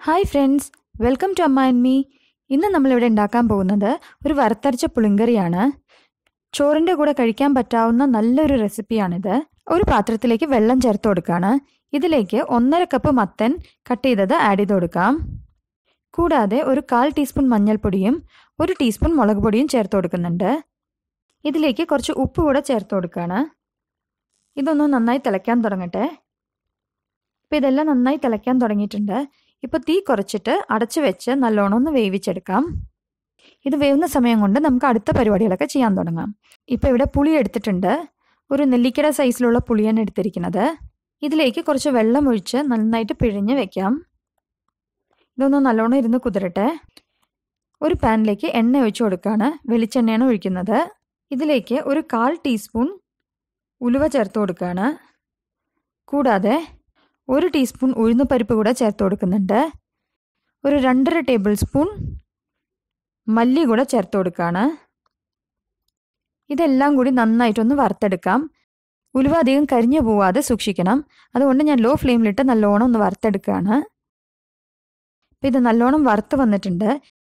hi friends welcome to Amma and me ഇന്ന് നമ്മളിവിടെ ഉണ്ടാക്കാൻ പോകുന്നത് ഒരു വറുത്തരച്ച പുളിങ്കറിയാണ് ചോറിൻ്റെ കൂടെ കഴിക്കാൻ പറ്റാവുന്ന നല്ലൊരു റെസിപ്പിയാണിത് ഒരു പാത്രത്തിലേക്ക് വെള്ളം ചേർത്ത് കൊടുക്കുകയാണ് ഇതിലേക്ക് ഒന്നര കപ്പ് മത്തൻ കട്ട് ചെയ്തത് ആഡ് ചെയ്ത് കൊടുക്കാം കൂടാതെ ഒരു കാൽ ടീസ്പൂൺ മഞ്ഞൾപ്പൊടിയും ഒരു ടീസ്പൂൺ മുളക് പൊടിയും ചേർത്ത് കൊടുക്കുന്നുണ്ട് ഇതിലേക്ക് കുറച്ച് ഉപ്പ് കൂടെ ചേർത്ത് കൊടുക്കുകയാണ് ഇതൊന്ന് നന്നായി തിളയ്ക്കാൻ തുടങ്ങട്ടെ ഇപ്പോൾ ഇതെല്ലാം നന്നായി തിളയ്ക്കാൻ തുടങ്ങിയിട്ടുണ്ട് ഇപ്പോൾ തീ കുറച്ചിട്ട് അടച്ചു വെച്ച് നല്ലോണം ഒന്ന് വേവിച്ചെടുക്കാം ഇത് വേവുന്ന സമയം കൊണ്ട് നമുക്ക് അടുത്ത പരിപാടികളൊക്കെ ചെയ്യാൻ തുടങ്ങാം ഇപ്പോൾ ഇവിടെ പുളി എടുത്തിട്ടുണ്ട് ഒരു നെല്ലിക്കട സൈസിലുള്ള പുളിയാണ് എടുത്തിരിക്കുന്നത് ഇതിലേക്ക് കുറച്ച് വെള്ളം ഒഴിച്ച് നന്നായിട്ട് പിഴിഞ്ഞ് വെക്കാം ഇതൊന്ന് നല്ലോണം ഇരുന്ന് കുതിരട്ടെ ഒരു പാനിലേക്ക് എണ്ണ ഒഴിച്ചു കൊടുക്കുകയാണ് വെളിച്ചെണ്ണയാണ് ഒഴിക്കുന്നത് ഇതിലേക്ക് ഒരു കാൽ ടീസ്പൂൺ ഉലുവ ചേർത്ത് കൊടുക്കുകയാണ് കൂടാതെ ഒരു ടീസ്പൂൺ ഉഴുന്നുപരിപ്പ് കൂടെ ചേർത്ത് കൊടുക്കുന്നുണ്ട് ഒരു രണ്ടര ടേബിൾ സ്പൂൺ മല്ലി കൂടെ ചേർത്ത് കൊടുക്കുകയാണ് ഇതെല്ലാം കൂടി നന്നായിട്ടൊന്ന് വറുത്തെടുക്കാം ഉലുവ അധികം കരിഞ്ഞു പോവാതെ സൂക്ഷിക്കണം അതുകൊണ്ട് ഞാൻ ലോ ഫ്ലെയിമിലിട്ട് നല്ലോണം ഒന്ന് വറുത്തെടുക്കുകയാണ് അപ്പം ഇത് നല്ലോണം വറുത്ത് വന്നിട്ടുണ്ട്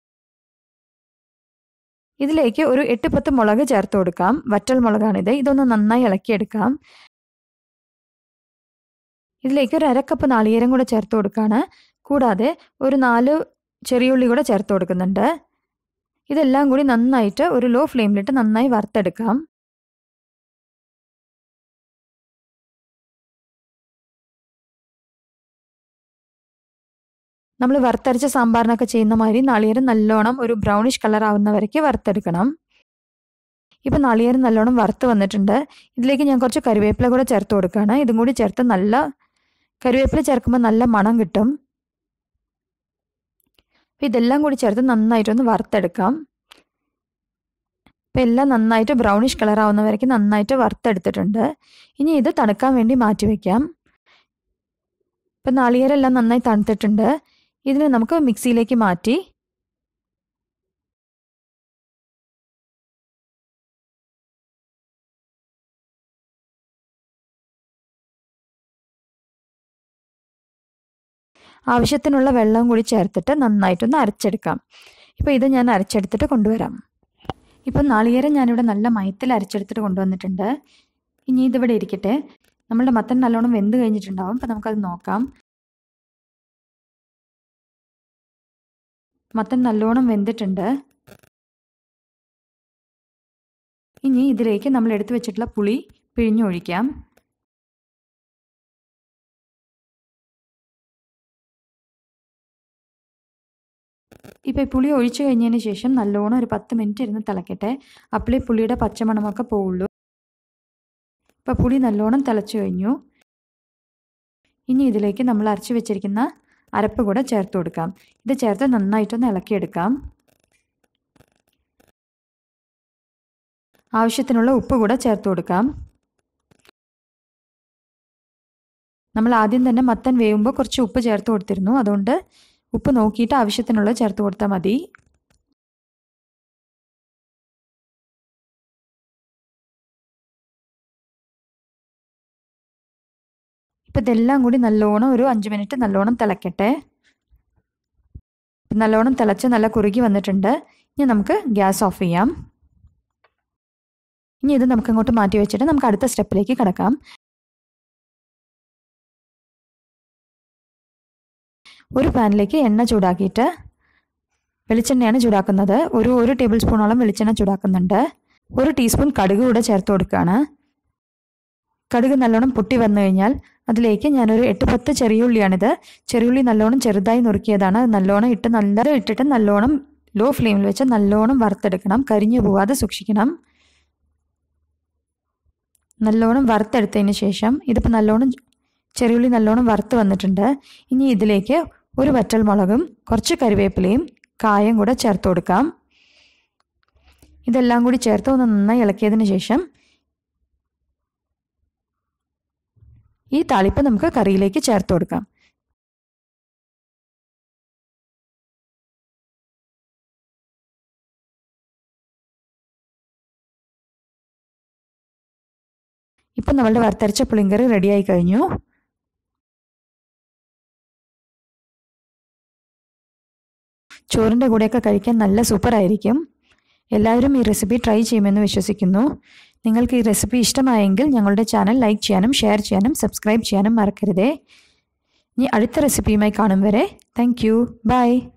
ഇതിലേക്ക് ഒരു എട്ട് പത്ത് മുളക് ചേർത്ത് കൊടുക്കാം വറ്റൽ മുളകാണിത് ഇതൊന്ന് നന്നായി ഇളക്കിയെടുക്കാം ഇതിലേക്ക് ഒരു അരക്കപ്പ് നാളികേരം കൂടെ ചേർത്ത് കൊടുക്കുകയാണ് കൂടാതെ ഒരു നാല് ചെറിയുള്ളി കൂടെ ചേർത്ത് കൊടുക്കുന്നുണ്ട് ഇതെല്ലാം കൂടി നന്നായിട്ട് ഒരു ലോ ഫ്ലെയിമിലിട്ട് നന്നായി വറുത്തെടുക്കാം നമ്മൾ വറുത്തരച്ച സാമ്പാറിനൊക്കെ ചെയ്യുന്ന മാതിരി നാളികേരം നല്ലോണം ഒരു ബ്രൗണിഷ് കളർ ആവുന്ന വരയ്ക്ക് വറുത്തെടുക്കണം ഇപ്പം നാളികേരം നല്ലോണം വറുത്ത് വന്നിട്ടുണ്ട് ഇതിലേക്ക് ഞാൻ കുറച്ച് കറിവേപ്പില കൂടെ ചേർത്ത് കൊടുക്കുകയാണ് ഇതും കൂടി ചേർത്ത് നല്ല കറിവേപ്പില ചേർക്കുമ്പോൾ നല്ല മണം കിട്ടും അപ്പം ഇതെല്ലാം കൂടി ചേർത്ത് നന്നായിട്ടൊന്ന് വറുത്തെടുക്കാം അപ്പം എല്ലാം നന്നായിട്ട് ബ്രൗണിഷ് കളർ ആവുന്ന വരയ്ക്ക് നന്നായിട്ട് വറുത്തെടുത്തിട്ടുണ്ട് ഇനി ഇത് തണുക്കാൻ വേണ്ടി മാറ്റി വയ്ക്കാം ഇപ്പം നാളികേരെല്ലാം നന്നായി തണുത്തിട്ടുണ്ട് ഇതിനെ നമുക്ക് മിക്സിയിലേക്ക് മാറ്റി ആവശ്യത്തിനുള്ള വെള്ളം കൂടി ചേർത്തിട്ട് നന്നായിട്ടൊന്ന് അരച്ചെടുക്കാം ഇപ്പോൾ ഇത് ഞാൻ അരച്ചെടുത്തിട്ട് കൊണ്ടുവരാം ഇപ്പം നാളികേരം ഞാനിവിടെ നല്ല മയത്തിൽ അരച്ചെടുത്തിട്ട് കൊണ്ടുവന്നിട്ടുണ്ട് ഇനി ഇതിവിടെ ഇരിക്കട്ടെ നമ്മളുടെ മത്തൻ നല്ലോണം വെന്ത് കഴിഞ്ഞിട്ടുണ്ടാവും അപ്പം നമുക്കത് നോക്കാം മത്തൻ നല്ലോണം വെന്തിട്ടുണ്ട് ഇനി ഇതിലേക്ക് നമ്മൾ എടുത്തു വെച്ചിട്ടുള്ള പുളി പിഴിഞ്ഞൊഴിക്കാം ഇപ്പോൾ ഈ പുളി ഒഴിച്ചു കഴിഞ്ഞതിന് ശേഷം നല്ലോണം ഒരു പത്ത് മിനിറ്റ് ഇരുന്ന് തിളക്കട്ടെ അപ്പോഴേ പുളിയുടെ പച്ചമണമൊക്കെ പോവുള്ളൂ ഇപ്പോൾ പുളി നല്ലോണം തിളച്ചു കഴിഞ്ഞു ഇനി ഇതിലേക്ക് നമ്മൾ അരച്ചു വെച്ചിരിക്കുന്ന അരപ്പ് കൂടെ ചേർത്ത് കൊടുക്കാം ഇത് ചേർത്ത് നന്നായിട്ടൊന്ന് ഇളക്കിയെടുക്കാം ആവശ്യത്തിനുള്ള ഉപ്പ് കൂടെ ചേർത്ത് കൊടുക്കാം നമ്മൾ ആദ്യം തന്നെ മത്തൻ വേവുമ്പോൾ കുറച്ച് ഉപ്പ് ചേർത്ത് കൊടുത്തിരുന്നു അതുകൊണ്ട് ഉപ്പ് നോക്കിയിട്ട് ആവശ്യത്തിനുള്ള ചേർത്ത് കൊടുത്താൽ മതി ഇപ്പം ഇതെല്ലാം കൂടി നല്ലോണം ഒരു അഞ്ച് മിനിറ്റ് നല്ലോണം തിളക്കട്ടെ നല്ലോണം തിളച്ച് നല്ല കുറുകി വന്നിട്ടുണ്ട് ഇനി നമുക്ക് ഗ്യാസ് ഓഫ് ചെയ്യാം ഇനി ഇത് നമുക്ക് അങ്ങോട്ട് മാറ്റി വെച്ചിട്ട് നമുക്ക് അടുത്ത സ്റ്റെപ്പിലേക്ക് കിടക്കാം ഒരു പാനിലേക്ക് എണ്ണ ചൂടാക്കിയിട്ട് വെളിച്ചെണ്ണയാണ് ചൂടാക്കുന്നത് ഒരു ഒരു ടേബിൾ സ്പൂണോളം വെളിച്ചെണ്ണ ചൂടാക്കുന്നുണ്ട് ഒരു ടീസ്പൂൺ കടുക് കൂടെ ചേർത്ത് കൊടുക്കുകയാണ് കടുക് നല്ലോണം പൊട്ടി വന്നു കഴിഞ്ഞാൽ അതിലേക്ക് ഞാനൊരു എട്ട് പത്ത് ചെറിയുള്ളിയാണിത് ചെറിയുള്ളി നല്ലോണം ചെറുതായി നുറുക്കിയതാണ് നല്ലോണം ഇട്ട് നല്ല ഇട്ടിട്ട് നല്ലോണം ലോ ഫ്ലെയിമിൽ വെച്ച് നല്ലോണം വറുത്തെടുക്കണം കരിഞ്ഞു പോവാതെ സൂക്ഷിക്കണം നല്ലോണം വറുത്തെടുത്തതിന് ശേഷം ഇതിപ്പോൾ നല്ലോണം ചെറിയുള്ളി നല്ലോണം വറുത്ത് വന്നിട്ടുണ്ട് ഇനി ഇതിലേക്ക് ഒരു വറ്റൽ മുളകും കുറച്ച് കറിവേപ്പിലയും കായം കൂടെ ചേർത്ത് കൊടുക്കാം ഇതെല്ലാം കൂടി ചേർത്ത് ഒന്ന് നന്നായി ഇളക്കിയതിന് ശേഷം ഈ താളിപ്പ് നമുക്ക് കറിയിലേക്ക് ചേർത്ത് കൊടുക്കാം ഇപ്പം നമ്മളുടെ വറുത്തരച്ച പുളിങ്കറി റെഡിയായി കഴിഞ്ഞു ചോറിൻ്റെ കൂടെയൊക്കെ കഴിക്കാൻ നല്ല സൂപ്പറായിരിക്കും എല്ലാവരും ഈ റെസിപ്പി ട്രൈ ചെയ്യുമെന്ന് വിശ്വസിക്കുന്നു നിങ്ങൾക്ക് ഈ റെസിപ്പി ഇഷ്ടമായെങ്കിൽ ഞങ്ങളുടെ ചാനൽ ലൈക്ക് ചെയ്യാനും ഷെയർ ചെയ്യാനും സബ്സ്ക്രൈബ് ചെയ്യാനും മറക്കരുതേ ഇനി അടുത്ത റെസിപ്പിയുമായി കാണും വരെ താങ്ക് യു ബൈ